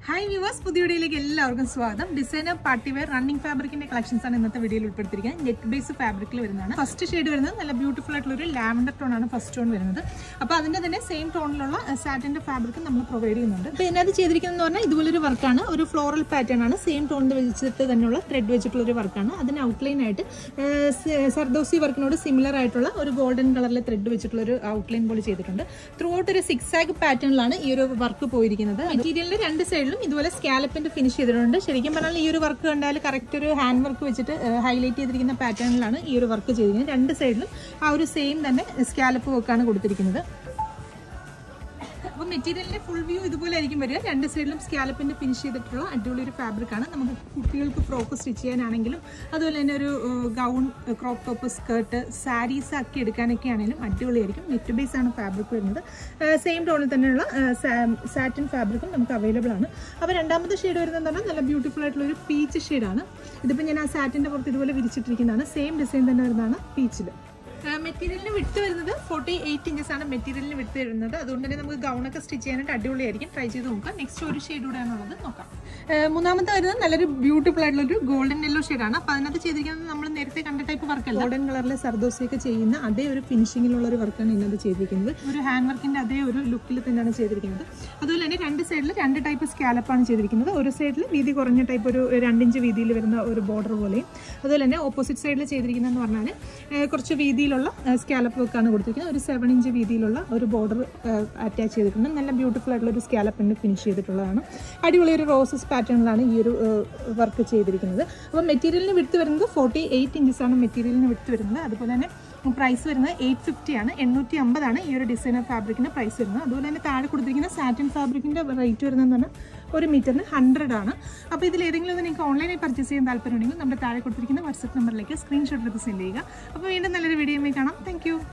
hi viewers പുതിയ വീഡിയോയിലേക്ക് എല്ലാവർക്കും സ്വാഗതം ഡിസൈനർ പാർട്ടി വെയർ റണ്ണിംഗ് ഫാബ്രിക്കിന്റെ കളക്ഷൻസ് ആണ് ഇന്നത്തെ വീഡിയോയിൽ ഉൾപ്പെടുത്തിയിരിക്കുന്നത് നെറ്റ് ബേസ് ഫാബ്രിക്കിൽ വരുന്നതാണ് ഫസ്റ്റ് ഷെയ്ഡ് വരുന്നത് നല്ല ബ്യൂട്ടിഫുൾ ആയിട്ടുള്ള ഒരു ലാവൻഡർ ടോൺ ആണ് ഫസ്റ്റ് ടോൺ വരുന്നത് അപ്പോൾ അതിന്റെ തന്നെ സെയിം ടോണിലുള്ള സാറ്റിന്റെ ഫാബ്രിക് നമ്മൾ പ്രൊവൈഡ് ചെയ്യുന്നുണ്ട് അപ്പോൾ ഇതിനകത്ത് ചെയ്തിരിക്കുന്നത് പറഞ്ഞാൽ ഇതുപോലൊരു വർക്കാണ് ഒരു ഫ്ലോറൽ പാറ്റേൺ ആണ് സെയിം ടോണിൽ വെച്ചിട്ട് തന്നെയുള്ള ത്രെഡ് വെച്ചിട്ടുള്ള ഒരു വർക്കാണ് അതിന് ഔട്ട്ലൈൻ ആയിട്ട് ഏഹ്, സ- സർദോസി വർക്കിനോട് സിമിലർ ആയിട്ടുള്ള ഒരു ഗോൾഡൻ കളറിലെ ത്രെഡ് വെച്ചിട്ടുള്ള ഒരു ഔട്ട്ലൈൻ പോലെ ചെയ്തിട്ടുണ്ട് ത്രൂ ഔട്ട് ഒരു സിക്സ് ആഗ് പാറ്റേണിലാണ് ഈ ഒരു വർക്ക് പോയിരിക്കുന്നത് മെറ്റീരിയലിന്റെ രണ്ട് സൈഡിലും ഇതുപോലെ സ്കാലപ്പിന്റെ ഫിനിഷ് ചെയ്തിട്ടുണ്ട് ശരിക്കും പറഞ്ഞാൽ ഈ ഒരു വർക്ക് കണ്ടാൽ കറക്റ്റ് ഒരു ഹാൻഡ് വർക്ക് വെച്ചിട്ട് ഹൈലൈറ്റ് ചെയ്തിരിക്കുന്ന പാറ്റേണിലാണ് ഈ ഒരു വർക്ക് ചെയ്തിരിക്കുന്നത് രണ്ട് സൈഡിലും ആ ഒരു സെയിം തന്നെ സ്കാലപ്പ് വർക്കാണ് കൊടുത്തിരിക്കുന്നത് അപ്പോൾ മെറ്റീരിയലിന്റെ ഫുൾ വ്യൂ ഇതുപോലെ ആയിരിക്കും വരിക രണ്ട് സൈഡിലും സ്കാലപ്പിന്റെ ഫിനിഷ് ചെയ്തിട്ടുള്ള അടിപൊളി ഒരു ഫാബ്രിക് ആണ് നമുക്ക് കുട്ടികൾക്ക് ഫ്രോക്ക് സ്റ്റിച്ച് ചെയ്യാനാണെങ്കിലും അതുപോലെ തന്നെ ഒരു gown crop top skirt sarees ആക്കി എടുക്കാനൊക്കെ ആണെങ്കിലും അടിപൊളിയായിരിക്കും നെറ്റ് ബേസ് ആണ് ഫാബ്രിക് വരുന്നത് സെയിം ടോണിൽ തന്നെയുള്ള സാറ്റിൻ ഫാബ്രിക്കും നമുക്ക് അവൈലബിൾ ആണ് അപ്പോൾ രണ്ടാമത്തെ ഷെയ്ഡ് വരുന്നത് പറഞ്ഞാൽ നല്ല ബ്യൂട്ടിഫുൾ ആയിട്ടുള്ള ഒരു പീച്ച് ഷെയ്ഡാണ് ഇതിപ്പോൾ ഞാൻ ആ സാറ്റിൻ്റെ പുറത്ത് ഇതുപോലെ വിരിച്ചിട്ടിരിക്കുന്നതാണ് സെയിം ഡിസൈൻ തന്നെ വരുന്നതാണ് പീച്ചിൽ മെറ്റീരിയലിന് വിട്ട് വരുന്നത് ഫോർട്ടി എയ്റ്റ് ഇഞ്ചസ് ആണ് മെറ്റീരിയലിന് വിട്ട് വരുന്നത് അതുകൊണ്ട് തന്നെ നമുക്ക് ഗൗണൊക്കെ സ്റ്റിച്ച് ചെയ്യാനായിട്ട് അടിപൊളിയായിരിക്കും ട്രൈ ചെയ്ത് നോക്കാം നെക്സ്റ്റ് ഒരു ഷെയ്ഡ് കൂടെയാണുള്ളത് നോക്കാം ഏഹ് മൂന്നാമത്തെ വരുന്നത് നല്ലൊരു ബ്യൂട്ടിഫുൾ ആയിട്ടുള്ള ഒരു ഗോൾഡൻ യെല്ലോ ഷെയ്ഡാണ് അപ്പോൾ അതിനകത്ത് ചെയ്തിരിക്കുന്നത് നമ്മൾ നേരത്തെ കണ്ട ടൈപ്പ് വർക്കല്ല ഗോൾഡൻ കളറിലെ സർദോസിയൊക്കെ ചെയ്യുന്ന അതേ ഒരു ഫിനിഷിങ്ങിലുള്ള ഒരു വർക്കാണ് ഇതിനകത്ത് ചെയ്തിരിക്കുന്നത് ഒരു ഹാൻഡ് വർക്കിന്റെ അതേ ഒരു ലുക്കിൽ തന്നെയാണ് ചെയ്തിരിക്കുന്നത് അതുപോലെ തന്നെ രണ്ട് സൈഡിൽ രണ്ട് ടൈപ്പ് സ്കാലപ്പാണ് ചെയ്തിരിക്കുന്നത് ഒരു സൈഡിൽ വീതി കുറഞ്ഞ ടൈപ്പ് ഒരു രണ്ടിഞ്ച് വീതിയിൽ വരുന്ന ഒരു ബോർഡർ പോലെയും അതുപോലെ തന്നെ ഓപ്പോസിറ്റ് സൈഡിൽ ചെയ്തിരിക്കുന്നതെന്ന് പറഞ്ഞാൽ ഏഹ് കുറച്ച് വീതിയിലുള്ള സ്കാലപ്പ് വർക്കാണ് കൊടുത്തിരിക്കുന്നത് ഒരു സെവൻ ഇഞ്ച് വീതിയിലുള്ള ഒരു ബോർഡർ അറ്റാച്ച് ചെയ്തിട്ടുണ്ട് നല്ല ബ്യൂട്ടിഫുൾ ആയിട്ടുള്ള ഒരു സ്കാലപ്പിന് ഫിനിഷ് ചെയ്തിട്ടുള്ളതാണ് അടിപൊളി ഒരു റോസസ് പാറ്റേണിലാണ് ഈ ഒരു വർക്ക് ചെയ്തിരിക്കുന്നത് അപ്പോൾ മെറ്റീരിയലിന് വിട്ട് വരുന്നത് ഫോർട്ടി എയ്റ്റ് ഇഞ്ചസ് ആണ് മെറ്റീരിയലിന് വിട്ട് വരുന്നത് അതുപോലെ തന്നെ പ്രൈസ് വരുന്നത് എയ്റ്റ് ഫിഫ്റ്റി ആണ് എണ്ണൂറ്റി അമ്പതാണ് ഈ ഒരു ഡിസൈനർ ഫാബ്രിക്കിൻ്റെ പ്രൈസ് വരുന്നത് അതുപോലെ തന്നെ താഴെ കൊടുത്തിരിക്കുന്ന സാറ്റിൻ ഫാബ്രിക്കിൻ്റെ റേറ്റ് വരുന്നതെന്ന് പറഞ്ഞാൽ ഒരു മീറ്ററിന് ഹൺഡ്രഡ് ആണ് അപ്പോൾ ഇതിൽ ഏതെങ്കിലും ഒന്ന് നിങ്ങൾക്ക് ഓൺലൈനായി പർച്ചേസ് ചെയ്യാൻ താല്പര്യമുണ്ടെങ്കിൽ നമ്മുടെ താഴെ കൊടുത്തിരിക്കുന്ന വാട്സപ്പ് നമ്പറിലേക്ക് സ്ക്രീൻഷോട്ട് എടുത്ത് സെൻഡ് ചെയ്യുക അപ്പോൾ വീണ്ടും നല്ലൊരു വീഡിയോ കാണാം താങ്ക്